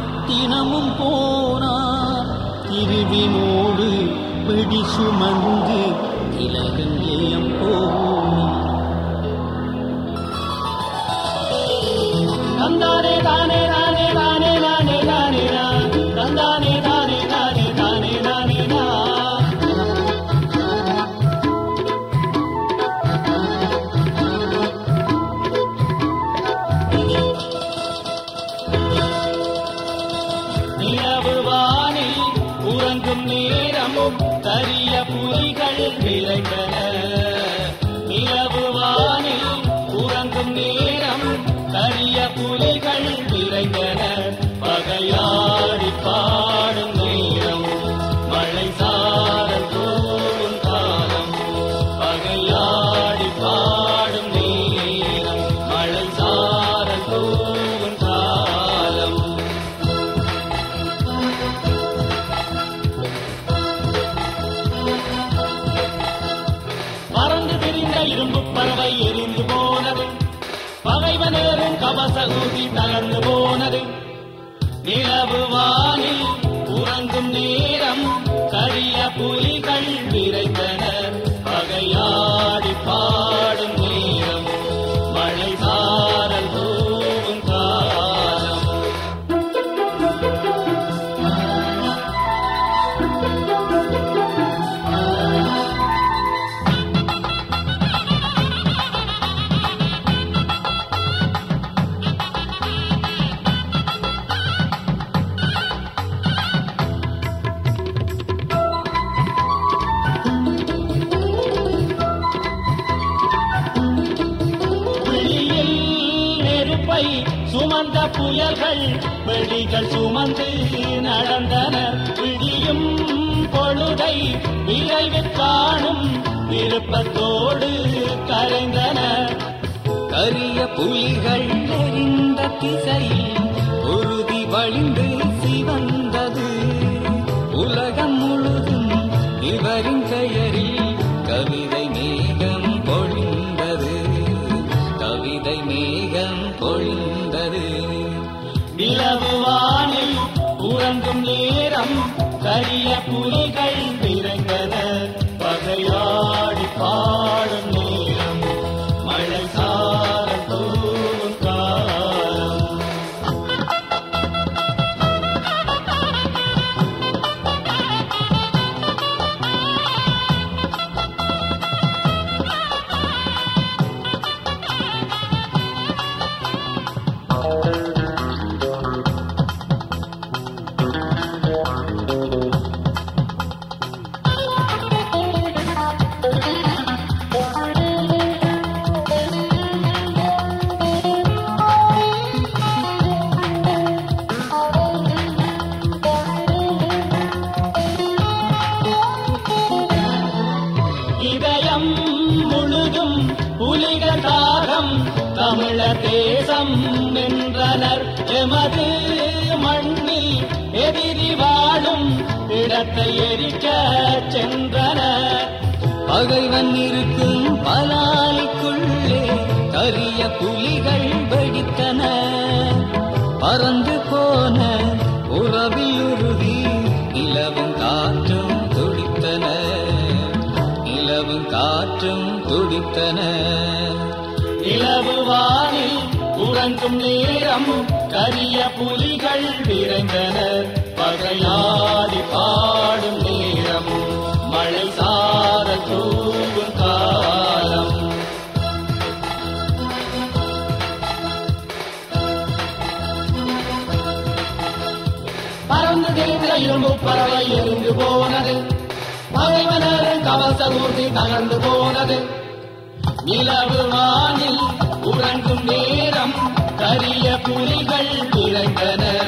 தினமும் போனார் திருவினோடு வெடி சுமந்து திலகங்கேயம் போனார் தந்தானே தானே தானே தானே தானே தானே தந்தானே தானே தானே தானே தானே நா நிலவு வானில் உறங்கும் நேரமும் கரிய புலிகள் விளைந்தன நிலவு வானில் உறங்கும் நேரம் கரிய புலிகள் விளைந்தன பகையாடி பாடும் நேரம் மழை சாரல் தூவும் காலம் பகையாடி பாடும் நேரம் மழை சாரல் தூவும் காலம் பறந்து திரிந்த இரும்பு பறவை எரிந்து போனது பகைவனேறும் கவச ஊதி தளர்ந்து போனது நிலவு வானில் உறங்கும் நேரம் கரிய புலிகள் விரைந்தனர் பகையாடி பாடும் நேரம் மழை சாரல் தூவும் காலம் விழியில் நெருப்பை சுமந்த புயல்கள் வெடிகள் சுமந்து நடந்தனர் விழியும் பொழுதை விரைவில் காணும் விருப்பத்தோடு கரைந்தனர் கரிய புலிகள் எரிந்த திசையில் உறுதி வழிந்து சிவந்தது உலகம் முழுதும் இவரின் பெயரில் கவிதை மேகம் பொழிந்தது கவிதை மேகம் பொழிந்தது நிலவு வானில் உறங்கும் நேரம் கரிய புலிகள் விரைந்தன பகையாடி பாடும் நேரம் மழை சார தூவும் காலம் இதயம் முழுதும் புலிகள் தாகம் தமிழர் தேசம் வென்றனர் எமது மண்ணில் எதிரி வாழும் இடத்தை எரிக்க சென்றனர் பகைவன் இருக்கும் பலாலிக்குள்ளே கரிய புலிகள் வெடித்தன பறந்து போன உறவில் உருகி நிலவும் காற்றும் துடித்தன நிலவும் காற்றும் துடித்தன நிலவு வானில் உறங்கும் நேரம் கரிய புலிகள் விரைந்தனர் பகையாடி பாடும் நேரம் மழை சார தூவும் காலம் பறந்து திரிந்த இரும்பு பறவை எரிந்து போனது பகைவனரும் கவச ஊர்தி தகர்ந்து போனது நிலவு வானில் உறங்கும் நேரம் கரிய புலிகள் விரைந்தன